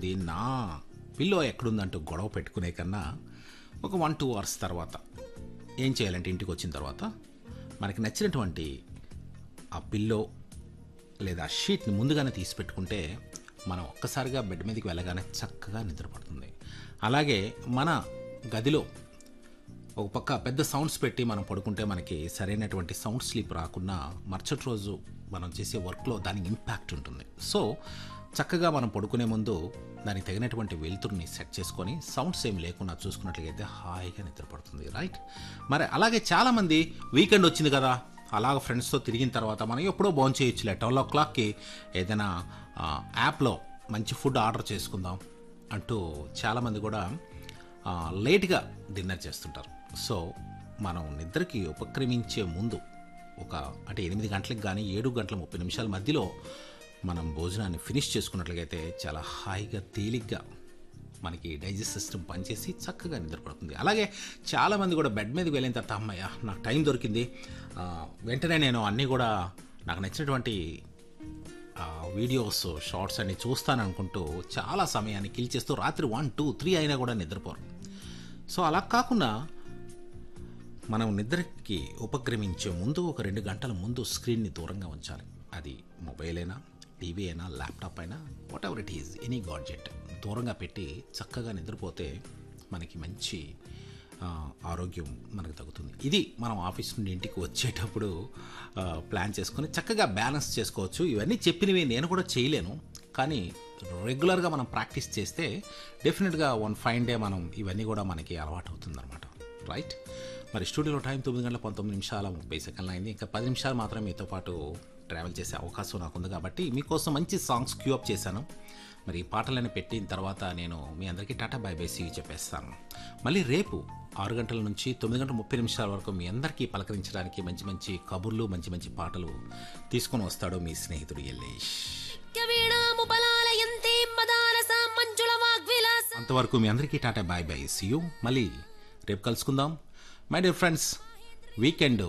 చాలామంది నా పిల్లో ఎక్కడుందంటూ గొడవ పెట్టుకునే కన్నా ఒక వన్ టూ అవర్స్ తర్వాత ఏం చేయాలంటే ఇంటికి వచ్చిన తర్వాత మనకి నచ్చినటువంటి ఆ పిల్లో లేదా షీట్ని ముందుగానే తీసి పెట్టుకుంటే మనం ఒక్కసారిగా బెడ్ మీదకి వెళ్ళగానే చక్కగా నిద్రపడుతుంది అలాగే మన గదిలో ఒక పక్క పెద్ద సౌండ్స్ పెట్టి మనం పడుకుంటే మనకి సరైనటువంటి సౌండ్ స్లీప్ రాకుండా మరుసటి రోజు మనం చేసే వర్క్లో దానికి ఇంపాక్ట్ ఉంటుంది సో చక్కగా మనం పడుకునే ముందు దానికి తగినటువంటి వెలుతురుని సెట్ చేసుకొని సౌండ్స్ ఏమి లేకుండా చూసుకున్నట్లయితే హాయిగా నిద్రపడుతుంది రైట్ మరి అలాగే చాలామంది వీకెండ్ వచ్చింది కదా అలాగ ఫ్రెండ్స్తో తిరిగిన తర్వాత మనం ఎప్పుడో బోన్ చేయొచ్చులే ట్వెల్వ్ ఓ క్లాక్కి ఏదైనా ఆ, యాప్లో మంచి ఫుడ్ ఆర్డర్ చేసుకుందాం అంటూ చాలామంది కూడా ఆ, లేట్గా డిన్నర్ చేస్తుంటారు సో మనం నిద్రకి ఉపక్రమించే ముందు ఒక అంటే ఎనిమిది గంటలకు కానీ ఏడు గంటల ముప్పై నిమిషాల మధ్యలో మనం భోజనాన్ని ఫినిష్ చేసుకున్నట్లయితే చాలా హాయిగా తేలిగ్గా మనకి డైజెస్ట్ సిస్టమ్ పనిచేసి చక్కగా నిద్రపడుతుంది అలాగే చాలామంది కూడా బెడ్ మీదకి వెళ్ళిన తర్వాత అమ్మయ్య నాకు టైం దొరికింది ఆ, వెంటనే నేను అన్నీ కూడా నాకు నచ్చినటువంటి ఆ, వీడియోస్ షార్ట్స్ అన్ని చూస్తాను అనుకుంటూ చాలా సమయాన్ని కిల్ చేస్తూ రాత్రి వన్ టూ త్రీ అయినా కూడా నిద్రపోరు సో అలా కాకుండా మనం నిద్రకి ఉపక్రమించే ముందు ఒక రెండు గంటల ముందు స్క్రీన్ని దూరంగా ఉంచాలి అది మొబైల్ అయినా టీవీ అయినా ల్యాప్టాప్ అయినా whatever it is any gadget దూరంగా పెట్టి చక్కగా నిద్రపోతే మనకి మంచి ఆ, ఆరోగ్యం మనకు తగ్గుతుంది ఇది మనం ఆఫీస్ నుండి ఇంటికి వచ్చేటప్పుడు ఆ, ప్లాన్ చేసుకొని చక్కగా బ్యాలెన్స్ చేసుకోవచ్చు ఇవన్నీ చెప్పినవి నేను కూడా చేయలేను కానీ రెగ్యులర్గా మనం ప్రాక్టీస్ చేస్తే డెఫినెట్గా వన్ ఫైన్ డే మనం ఇవన్నీ కూడా మనకి అలవాటు అవుతుందన్నమాట రైట్ మరి స్టూడియోలో టైం తొమ్మిది గంటల పంతొమ్మిది నిమిషాల ముప్పై సెకండ్లు అయింది ఇంకా పది నిమిషాలు మాత్రమే మీతో పాటు ట్రావెల్ చేసే అవకాశం నాకు ఉంది కాబట్టి మీకోసం మంచి సాంగ్స్ క్యూ అప్ చేశాను మరి ఈ పాటలను పెట్టిన తర్వాత నేను మీ అందరికీ టాటా బై బై సీ చెప్పేస్తాను మళ్ళీ రేపు ఆరు గంటల నుంచి తొమ్మిది గంటల ముప్పై నిమిషాల వరకు మీ అందరికీ పలకరించడానికి మంచి మంచి కబుర్లు మంచి మంచి పాటలు తీసుకొని వస్తాడు మీ స్నేహితుడు యల్లేష్ వీణాము బలాలయంతే మదాలస మంజుల వాగ్విలాస అంతవరకు మీ అందరికీ tata bye bye see you మళ్ళీ రేపు కలుసుకుందాం మై డియర్ ఫ్రెండ్స్ వీకెండ్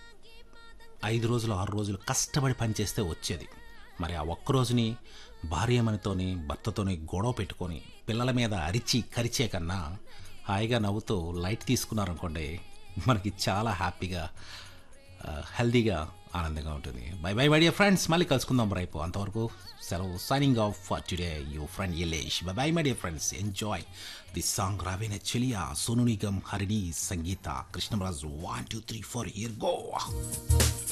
ఐదు రోజులు ఆరు రోజులు కష్టపడి పనిచేస్తే వచ్చేది మరి ఆ ఒక్క రోజుని భార్యమనితోని భర్తతోని గొడవ పెట్టుకొని పిల్లల మీద అరిచి కరిచే కన్నా హాయిగా నవ్వుతూ లైట్ తీసుకున్నారనుకోండి మనకి చాలా హ్యాపీగా ఆ, హెల్దీగా ఆనందంగా ఉంటుంది bye bye my dear friends మళ్ళీ కలుసుకుందాం రేపు అంతవరకు సెలవు signing off for today you friend Yalesh bye bye my dear friends enjoy the song రావేన చెలియా సోను నిగమ్ హరిణి సంగీత Krishnaraju one two three four year go